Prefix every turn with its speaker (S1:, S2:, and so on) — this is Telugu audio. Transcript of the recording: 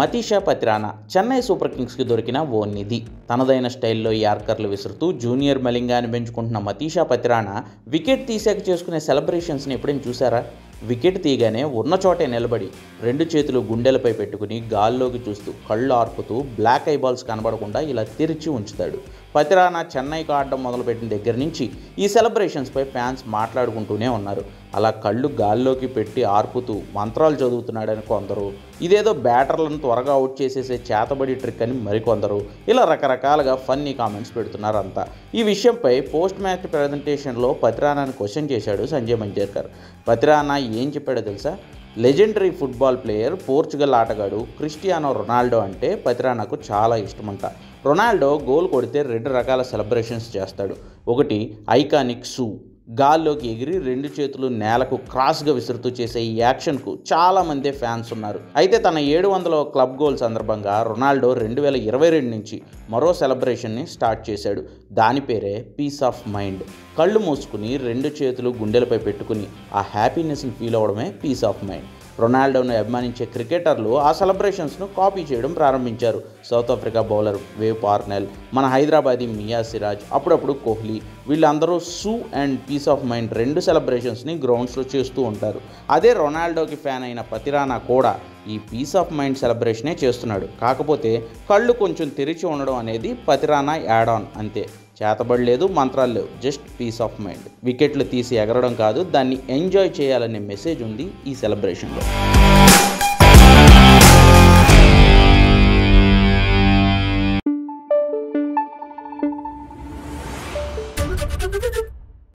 S1: మతీషా పత్రానా చెన్నై సూపర్ కింగ్స్కి దొరికిన ఓ నిధి తనదైన స్టైల్లో యార్కర్లు విసురుతూ జూనియర్ మలింగాని పెంచుకుంటున్న మతీషా పత్రానా వికెట్ తీసాక చేసుకునే సెలబ్రేషన్స్ని ఎప్పుడైనా చూసారా వికెట్ తీయగానే ఉన్న చోటే నిలబడి రెండు చేతులు గుండెలపై పెట్టుకుని గాల్లోకి చూస్తూ కళ్ళు ఆర్పుతూ బ్లాక్ ఐ బాల్స్ కనబడకుండా ఇలా తెరిచి ఉంచుతాడు పతిరానా చెన్నైకి ఆడడం మొదలుపెట్టిన దగ్గర నుంచి ఈ సెలబ్రేషన్స్పై ఫ్యాన్స్ మాట్లాడుకుంటూనే ఉన్నారు అలా కళ్ళు గాల్లోకి పెట్టి ఆర్పుతూ మంత్రాలు చదువుతున్నాడని కొందరు ఇదేదో బ్యాటర్లను త్వరగా అవుట్ చేసేసే చేతబడి ట్రిక్ అని మరికొందరు ఇలా రకరకాలుగా ఫన్నీ కామెంట్స్ పెడుతున్నారు అంతా ఈ విషయంపై పోస్ట్ మ్యాచ్ ప్రజెంటేషన్లో పతిరానాని క్వశ్చన్ చేశాడు సంజయ్ మంజేర్కర్ పతిరానా ఏం చెప్పాడో తెలుసా లెజెండరీ ఫుట్బాల్ ప్లేయర్ పోర్చుగల్ ఆటగాడు క్రిస్టియానో రొనాల్డో అంటే పతిరానాకు చాలా ఇష్టమంట రొనాల్డో గోల్ కొడితే రెండు రకాల సెలబ్రేషన్స్ చేస్తాడు ఒకటి ఐకానిక్ షూ గాల్లోకి ఎగిరి రెండు చేతులు నేలకు క్రాస్గా విసురుతూ చేసే ఈ యాక్షన్కు చాలా మందే ఫ్యాన్స్ ఉన్నారు అయితే తన ఏడు వందల క్లబ్ గోల్ సందర్భంగా రొనాల్డో రెండు వేల ఇరవై రెండు నుంచి మరో సెలబ్రేషన్ని స్టార్ట్ చేశాడు దాని పేరే పీస్ ఆఫ్ మైండ్ కళ్ళు మూసుకుని రెండు చేతులు గుండెలపై పెట్టుకుని ఆ హ్యాపీనెస్ని ఫీల్ అవ్వడమే పీస్ ఆఫ్ మైండ్ రొనాల్డోను అభిమానించే క్రికెటర్లు ఆ సెలబ్రేషన్స్ను కాపీ చేయడం ప్రారంభించారు South Africa bowler Wayne Parnell మన హైదరాబాదీ మియా సిరాజ్ అప్పుడప్పుడు కోహ్లీ వీళ్ళందరూ సూ అండ్ పీస్ ఆఫ్ మైండ్ రెండు సెలబ్రేషన్స్ని గ్రౌండ్స్లో చేస్తూ ఉంటారు అదే రొనాల్డోకి ఫ్యాన్ అయిన పతిరానా కూడా ఈ పీస్ ఆఫ్ మైండ్ సెలబ్రేషనే చేస్తున్నాడు కాకపోతే కళ్ళు కొంచెం తెరిచి ఉండడం అనేది పతిరానా యాడ్ ఆన్ అంతే చేతబడలేదు మంత్రాలు లేవు జస్ట్ పీస్ ఆఫ్ మైండ్ వికెట్లు తీసి ఎగరడం కాదు దాన్ని ఎంజాయ్ చేయాలనే మెసేజ్ ఉంది ఈ సెలబ్రేషన్లో